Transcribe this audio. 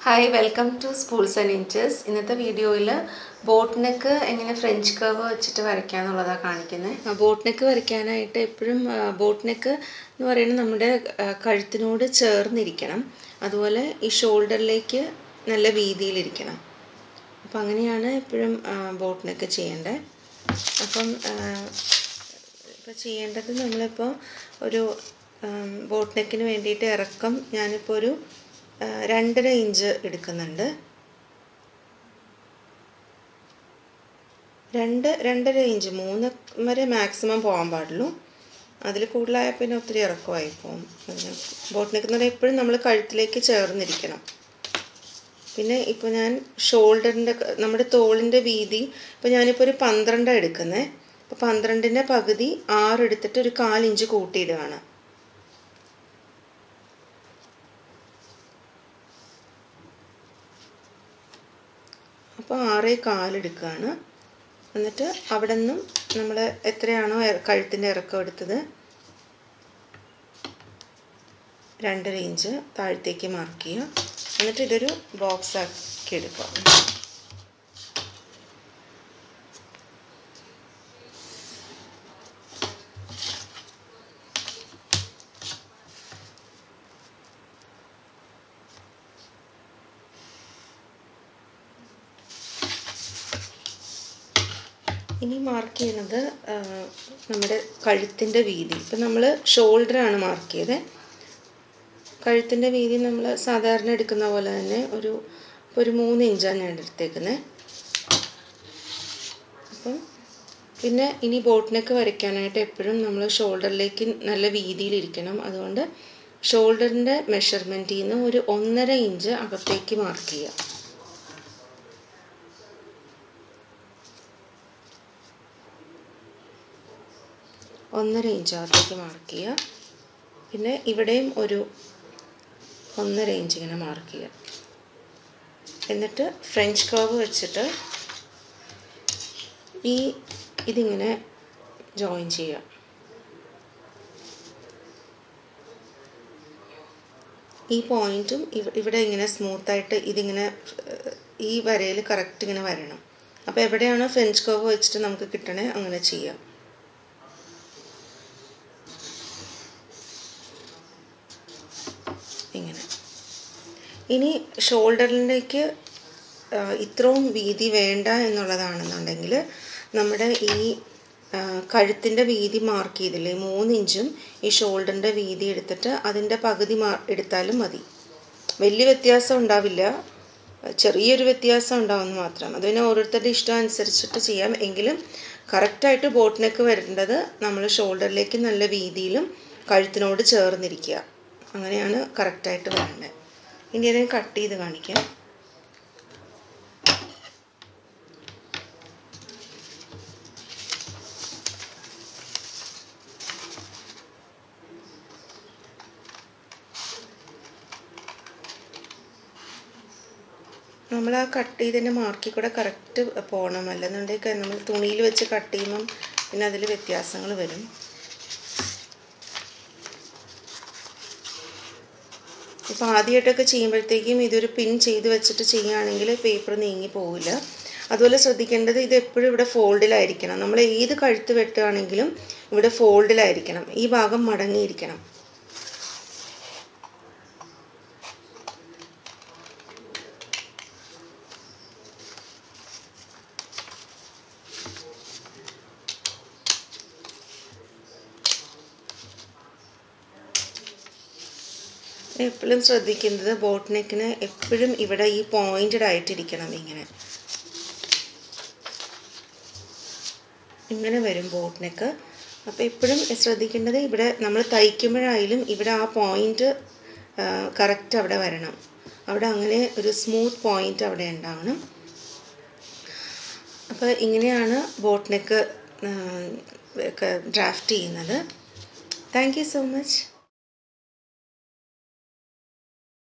hi welcome to spools and inches ഇന്നത്തെ വീഡിയോയിൽ boat neck എങ്ങനെ ഫ്രഞ്ച് കർവ് വെച്ചിട്ട് വരയ്ക്കാന്നുള്ളതാണ് കാണിക്കുന്നത് ബോട്ട് നെക്ക് വരയ്ക്കാനായിട്ട് എപ്പോഴും ബോട്ട് നെക്ക് എന്ന് പറയുന്നത് നമ്മുടെ ആ, കഴുത്തിനോട് ചേർന്നിരിക്കണം അതുപോലെ ഈ ഷോൾഡറിലേക്ക് നല്ല വീതിയിലിരിക്കണം അപ്പം അങ്ങനെയാണ് എപ്പോഴും ബോട്ട് നെക്ക് ചെയ്യേണ്ടത് അപ്പം ഇപ്പോൾ ചെയ്യേണ്ടത് നമ്മളിപ്പോൾ ഒരു ബോട്ട് നെക്കിന് വേണ്ടിയിട്ട് ഇറക്കം ഞാനിപ്പോൾ ഒരു ആ, രണ്ടര ഇഞ്ച് എടുക്കുന്നുണ്ട് രണ്ട് രണ്ടര ഇഞ്ച് മൂന്ന് വരെ മാക്സിമം പോകാൻ പാടുള്ളൂ അതിൽ കൂടുതലായാൽ പിന്നെ ഒത്തിരി ഇറക്കമായി പോകും അതിന് ബോട്ട് നെക്ക് എന്ന് പറഞ്ഞാൽ എപ്പോഴും നമ്മൾ കഴുത്തിലേക്ക് ചേർന്നിരിക്കണം പിന്നെ ഇപ്പോൾ ഞാൻ ഷോൾഡറിൻ്റെ നമ്മുടെ തോളിൻ്റെ വീതി ഇപ്പോൾ ഞാനിപ്പോൾ ഒരു പന്ത്രണ്ടാണ് എടുക്കുന്നത് അപ്പോൾ പന്ത്രണ്ടിൻ്റെ പകുതി ആറ് എടുത്തിട്ട് ഒരു കാലിഞ്ച് കൂട്ടിയിടുകയാണ് അപ്പോൾ ആറേ കാലെടുക്കുകയാണ് എന്നിട്ട് അവിടെ നിന്നും നമ്മൾ എത്രയാണോ ഇറ- കഴുത്തിൻ്റെ ഇറക്കം എടുത്തത് രണ്ടര ഇഞ്ച് താഴത്തേക്ക് മാർക്ക് ചെയ്യുക എന്നിട്ട് ഇതൊരു ബോക്സ് ആക്കി എടുക്കുക ഇനി മാർക്ക് ചെയ്യുന്നത് ആ, നമ്മുടെ കഴുത്തിൻ്റെ വീതി ഇപ്പം നമ്മൾ ഷോൾഡറാണ് മാർക്ക് ചെയ്തത് കഴുത്തിൻ്റെ വീതി നമ്മൾ സാധാരണ എടുക്കുന്ന പോലെ തന്നെ ഒരു ഇപ്പോൾ ഒരു മൂന്ന് ഇഞ്ചാണ് ഞാൻ എടുത്തേക്കുന്നത് അപ്പം പിന്നെ ഇനി ബോട്ട് നെക്ക് വരയ്ക്കാനായിട്ട് എപ്പോഴും നമ്മൾ ഷോൾഡറിലേക്ക് നല്ല വീതിയിലിരിക്കണം അതുകൊണ്ട് ഷോൾഡറിൻ്റെ മെഷർമെൻറ്റിൽ നിന്ന് ഒരു ഒന്നര ഇഞ്ച് അകത്തേക്ക് മാർക്ക് ചെയ്യുക ഒന്നര ഇഞ്ച് അകത്തേക്ക് മാർക്ക് ചെയ്യുക പിന്നെ ഇവിടെയും ഒരു ഒന്നര ഇഞ്ച് ഇങ്ങനെ മാർക്ക് ചെയ്യുക എന്നിട്ട് ഫ്രഞ്ച് കർവ് വെച്ചിട്ട് ഈ ഇതിങ്ങനെ ജോയിൻ ചെയ്യുക ഈ പോയിന്റും ഇവിടെ ഇങ്ങനെ സ്മൂത്തായിട്ട് ഇതിങ്ങനെ ഏഹ്, ഈ വരയിൽ കറക്റ്റ് ഇങ്ങനെ വരണം അപ്പോൾ എവിടെയാണോ ഫ്രഞ്ച് കർവ് വെച്ചിട്ട് നമുക്ക് കിട്ടണേ അങ്ങനെ ചെയ്യാം ഇങ്ങനെ ഇനി ഷോൾഡറിലേക്ക് ഇത്രയും വീതി വേണ്ട എന്നുള്ളതാണെന്നുണ്ടെങ്കിൽ നമ്മുടെ ഈ ആ, കഴുത്തിൻ്റെ വീതി മാർക്ക് ചെയ്തില്ലേ മൂന്ന് ഇഞ്ചും ഈ ഷോൾഡറിൻ്റെ വീതി എടുത്തിട്ട് അതിൻ്റെ പകുതി മാ എടുത്താലും മതി വലിയ വ്യത്യാസം ഉണ്ടാവില്ല ചെറിയൊരു വ്യത്യാസം ഉണ്ടാവുമെന്ന് മാത്രം അത് പിന്നെ ഓരോരുത്തരുടെ ഇഷ്ടം അനുസരിച്ചിട്ട് ചെയ്യാം എങ്കിലും കറക്റ്റായിട്ട് ബോട്ട് നെക്ക് വരേണ്ടത് നമ്മൾ ഷോൾഡറിലേക്ക് നല്ല വീതിയിലും കഴുത്തിനോട് ചേർന്നിരിക്കുക അങ്ങനെയാണ് കറക്റ്റായിട്ട് വരേണ്ടത് ഇനി അതിനെ കട്ട് ചെയ്ത് കാണിക്കാം നമ്മൾ ആ കട്ട് ചെയ്തതിൻ്റെ മാർക്കിൽ കൂടെ കറക്റ്റ് പോകണം അല്ലെന്നുണ്ടെങ്കിൽ നമ്മൾ തുണിയിൽ വെച്ച് കട്ട് ചെയ്യുമ്പം പിന്നെ അതിൽ വ്യത്യാസങ്ങൾ വരും ഇപ്പോൾ ആദ്യമായിട്ടൊക്കെ ചെയ്യുമ്പോഴത്തേക്കും ഇതൊരു പിൻ ചെയ്ത് വെച്ചിട്ട് ചെയ്യുകയാണെങ്കിൽ പേപ്പർ നീങ്ങി പോവില്ല അതുപോലെ ശ്രദ്ധിക്കേണ്ടത് ഇത് എപ്പോഴും ഇവിടെ ഫോൾഡിലായിരിക്കണം നമ്മൾ ഏത് കഴുത്ത് വെട്ടുകയാണെങ്കിലും ഇവിടെ ഫോൾഡിലായിരിക്കണം ഈ ഭാഗം മടങ്ങിയിരിക്കണം എപ്പോഴും ശ്രദ്ധിക്കുന്നത് ബോട്ട് നെക്കിന് എപ്പോഴും ഇവിടെ ഈ പോയിന്റഡ് ആയിട്ടിരിക്കണം ഇങ്ങനെ ഇങ്ങനെ വരും ബോട്ട് നെക്ക് അപ്പോൾ എപ്പോഴും ശ്രദ്ധിക്കേണ്ടത് ഇവിടെ നമ്മൾ തയ്ക്കുമ്പോഴായാലും ഇവിടെ ആ പോയിന്റ് കറക്റ്റ് അവിടെ വരണം അവിടെ അങ്ങനെ ഒരു സ്മൂത്ത് പോയിന്റ് അവിടെ ഉണ്ടാവണം അപ്പോൾ ഇങ്ങനെയാണ് ബോട്ട് നെക്ക് ഡ്രാഫ്റ്റ് ചെയ്യുന്നത് താങ്ക് യു സോ മച്ച്